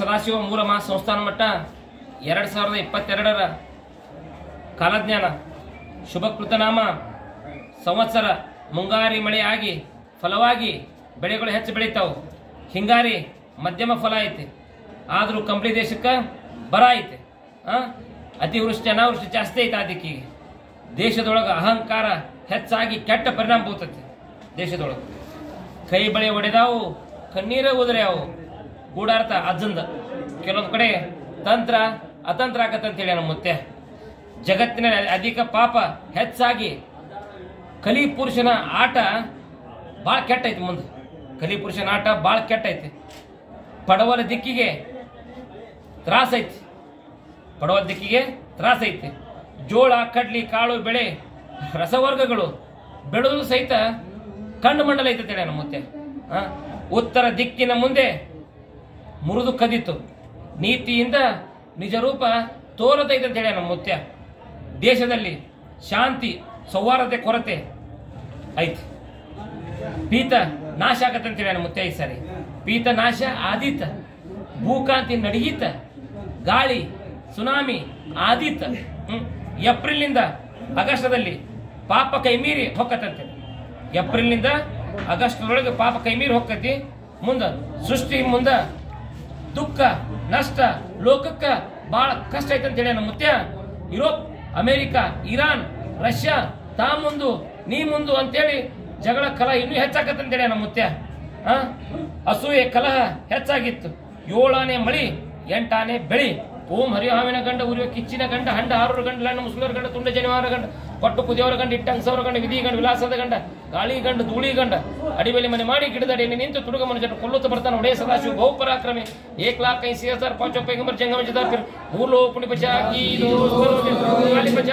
ಸದಾಶಿವ ಮೂಲ ಮಹಾ ಸಂಸ್ಥಾನ ಮಟ್ಟ ಎರಡು ಸಾವಿರದ ಇಪ್ಪತ್ತೆರಡರ ಕಾಲಜ್ಞಾನ ಶುಭಕೃತನಾಮ ಸಂವತ್ಸರ ಮುಂಗಾರಿ ಮಳೆ ಆಗಿ ಫಲವಾಗಿ ಬೆಳೆಗಳು ಹೆಚ್ಚು ಬೆಳಿತಾವು ಹಿಂಗಾರಿ ಮಧ್ಯಮ ಫಲ ಐತಿ ಆದರೂ ಕಂಪ್ಲಿ ದೇಶಕ್ಕೆ ಬರ ಐತಿ ಆ? ಅತಿವೃಷ್ಟಿ ಅನಾವೃಷ್ಟಿ ಜಾಸ್ತಿ ಐತೆ ಅದಕ್ಕೆ ದೇಶದೊಳಗೆ ಅಹಂಕಾರ ಹೆಚ್ಚಾಗಿ ಕೆಟ್ಟ ಪರಿಣಾಮ ಬೀಳ್ತೈತಿ ದೇಶದೊಳಗೆ ಕೈ ಬಳೆ ಒಡೆದಾವು ಕಣ್ಣೀರೇ ಉದುರ್ಯಾವು ಗೂಢಾರ್ಥ ಅಜ್ಜಂದ ಕೆಲವೊಂದು ಕಡೆ ತಂತ್ರ ಅತಂತ್ರ ಆಕತ್ತಂತೇಳಿ ನಮ್ಮ ಮುತ್ತೆ ಜಗತ್ತಿನಲ್ಲಿ ಅಧಿಕ ಪಾಪ ಹೆಚ್ಚಾಗಿ ಕಲಿ ಪುರುಷನ ಆಟ ಭಾಳ ಕೆಟ್ಟೈತಿ ಮುಂದೆ ಕಲಿ ಪುರುಷನ ಆಟ ಭಾಳ ಕೆಟ್ಟೈತಿ ಪಡವಲ ದಿಕ್ಕಿಗೆ ತ್ರಾಸ ಐತಿ ಪಡವಲ ದಿಕ್ಕಿಗೆ ತ್ರಾಸ ಐತಿ ಜೋಳ ಕಡ್ಲಿ ಕಾಳು ಬೆಳೆ ರಸವರ್ಗಗಳು ಬೆಳೆದು ಸಹಿತ ಕಣ್ಣು ಮಂಡಲ ಐತೆ ನಮ್ಮ ಮುತ್ತೆ ಆ? ಉತ್ತರ ದಿಕ್ಕಿನ ಮುಂದೆ ಮುರಿದು ಕದಿತು ನೀತಿಯಿಂದ ನಿಜ ರೂಪ ತೋರದೈತೆ ಅಂತ ಹೇಳಿ ನಮ್ಮ ಮುತ್ಯ ದೇಶದಲ್ಲಿ ಶಾಂತಿ ಸೌಹಾರ್ದತೆ ಕೊರತೆ ಐತಿ ಪೀತ ನಾಶ ಆಗತ್ತೆ ಅಂತ ಹೇಳಿ ನಮ್ಮ ಮುತ್ಯ ಈ ಸಾರಿ ಪೀತ ನಾಶ ಆದೀತ ಭೂಕಾಂತಿ ನಡಗೀತ ಗಾಳಿ ಸುನಾಮಿ ಆದೀತ ಹ್ಮ್. ಏಪ್ರಿಲ್ನಿಂದ ಆಗಸ್ಟದಲ್ಲಿ ಪಾಪ ಕೈಮೀರಿ ಹೊಕ್ಕತ್ತಂತೆ ಏಪ್ರಿಲ್ನಿಂದ ಆಗಸ್ಟ್ರೊಳಗೆ ಪಾಪ ಕೈಮೀರಿ ಹೊಕ್ಕತಿ ಮುಂದ ಸೃಷ್ಟಿ ಮುಂದ ದುಃಖ ನಷ್ಟ ಲೋಕಕ್ಕ ಬಹಳ ಕಷ್ಟ ಐತೆ ಅಂತೇಳಿ ನಮ್ಮ ಮುತ್ಯ ಯುರೋಪ್ ಅಮೆರಿಕ ಇರಾನ್ ರಷ್ಯಾ ತಾ ಮುಂದು ನೀ ಮುಂದು ಅಂತೇಳಿ ಜಗಳ ಕಲಹ ಇನ್ನೂ ಹೆಚ್ಚಾಕತ್ತಂತೇಳಿ ನಮ್ಮ ಮುತ್ಯ ಆ? ಅಸೂಯೆ ಕಲಹ ಹೆಚ್ಚಾಗಿತ್ತು ಏಳಾನೆ ಮಳಿ ಎಂಟಾನೆ ಬೆಳಿ ಓಂ ಹರಿಹಾವಿನ ಗಂಡ ಉರಿಯುವ ಕಿಚ್ಚಿನ ಗಂಡ ಹಂಡ ಹಾರೂರ ಗಂಡ ಲಣ್ಣ ಮುಸ್ಲಿಮರ ಗಂಡ ತುಂಡ ಜನಿವಾರ ಗಂಡ ಕೊಟ್ಟು ಕುದಿಯವರ ಗಂಡ ಇಟ್ಟಂಗಸವರ ಗಂಡ ವಿಧಿ ಗಂಡ ವಿಲಾಸದ ಗಂಡ ಗಾಳಿ ಗಂಡ ಧೂಳಿ ಗಂಡ ಅಡಿಬೇಲಿ ಮನೆ ಮಾಡಿ ಗಿಡದಡಿ ನಿಂತು ತುಡುಗ ಮನುಷ್ಯನ ಕೊಲ್ಲುತ್ತ ಬರ್ತಾನೆ ಒಡೆಯ ಸದಾಶಿವ ಬಹು ಪರಾಕ್ರಮಿ ಏಕ್ ಲಾಖ ಐಸಿ ಹಜಾರ್ ಪಾಂಚೋ ಪೈಗಂಬರ್ ಜಂಗಮ ಜದಾಪಿರ್ ಮೂರ್ಲೋ ಪುಣಿ ಬಚಾಕಿ ಕಾಲಿ ಬಚಾಕಿ